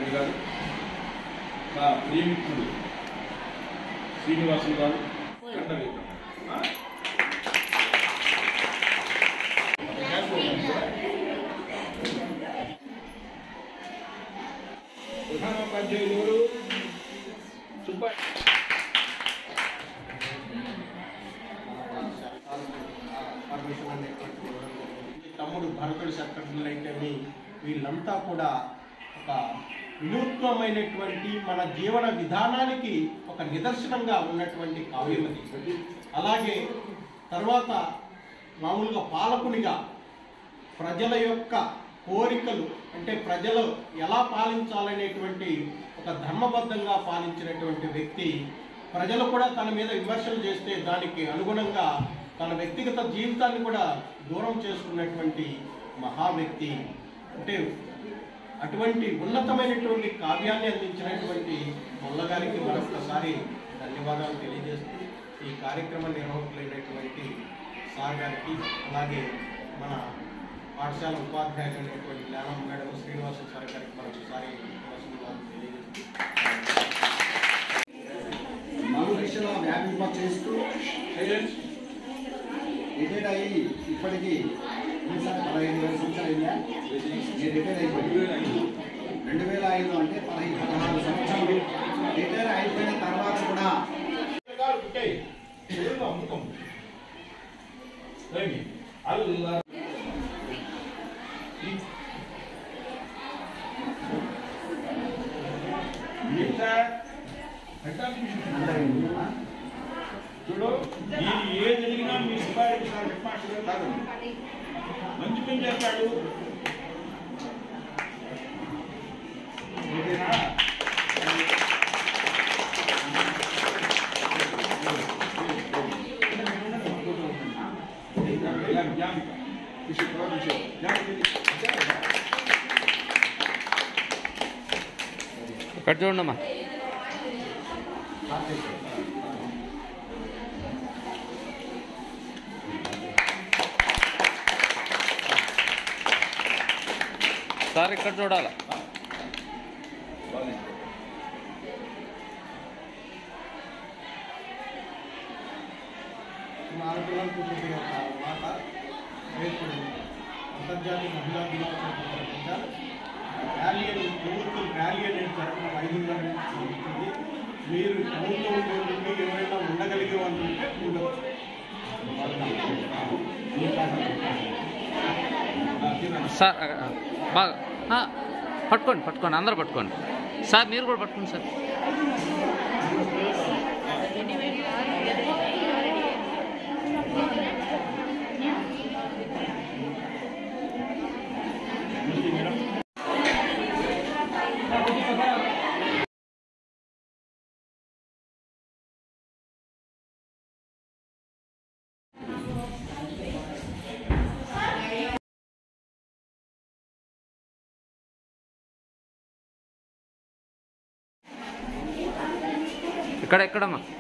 రెడ్డి గారు మా ప్రియమిత్రుడు శ్రీనివాసులు గారు కండవీరు. ఆ? ప్రధానోపాధ్యాయులు ఎవరు సుబ్బయ్య పర్మిషన్ అనేటువంటి ఇవ్వడం జరిగింది. తమ్ముడు భరతుడు సెక్రటరీలు అయితే వీళ్ళంతా కూడా ఒక వినూత్నమైనటువంటి మన జీవన విధానానికి ఒక నిదర్శనంగా ఉన్నటువంటి కావ్యం అది అలాగే తర్వాత మామూలుగా పాలకునిగా ప్రజల యొక్క కోరికలు అంటే ప్రజలు ఎలా పాలించాలనేటువంటి ఒక ధర్మబద్ధంగా పాలించినటువంటి వ్యక్తి ప్రజలు కూడా తన మీద విమర్శలు చేస్తే దానికి అనుగుణంగా తన వ్యక్తిగత జీవితాన్ని కూడా దూరం చేసుకున్నటువంటి మహా వ్యక్తి అంటే అటువంటి ఉన్నతమైనటువంటి కావ్యాన్ని అందించినటువంటి మొల్ల గారికి మరొకసారి ధన్యవాదాలు తెలియజేస్తూ ఈ కార్యక్రమ నిర్వాహకులైనటువంటి సార్ గారికి అలాగే మన పాఠశాల ఉపాధ్యాయులైనటువంటి జ్ఞానం మేడం శ్రీనివాస సార్ గారికి మరొకసారి ధన్యవాదాలు తెలియజేస్తూ నాలుగు లక్షల వ్యాపింప చేస్తూ సైలెన్స్ రిటైర్ అయ్యి ఇప్పటికీ ఎన్నిసార్లు పదహైదు వేల సంవత్సరాలు అయిందా నేను రిటైర్ అయిపోయి రెండు వేల ఐదు అంటే పదహైదు పదహారు సంవత్సరాలు రిటైర్ అయిపోయిన తర్వాత కూడా కాలు పుట్టాయి ఎదురుగా అమ్ముతాం రండి అల్లా ఏం సార్ పెట్టాలి చూడు నేను ఏ జరిగినా మీ Subbareddy sir headmaster garu కాదు మంచి పని చేస్తాడు ఓకేనా ఇక్కడ చూడమ్మా సార్ ఇక్కడ చూడాలా మా ఆడపిల్లలకు చెప్పే ఒక మాట రేపు అంతర్జాతీయ మహిళా దినోత్సవం సందర్భంగా ర్యాలీ అని ప్రభుత్వం ర్యాలీ అనేది జరగడం ఐదున్నర నుంచి జరుగుతుంది మీరు టౌన్లో ఉండే నుండి ఎవరైనా ఉండగలిగే వాళ్ళు ఉంటే ఉండవచ్చు సార్ ఆ, బాగా ఆ, పట్టుకోండి పట్టుకోండి అందరూ పట్టుకోండి సార్ మీరు కూడా పట్టుకోండి సార్ ఇక్కడ ఎక్కడమ్మా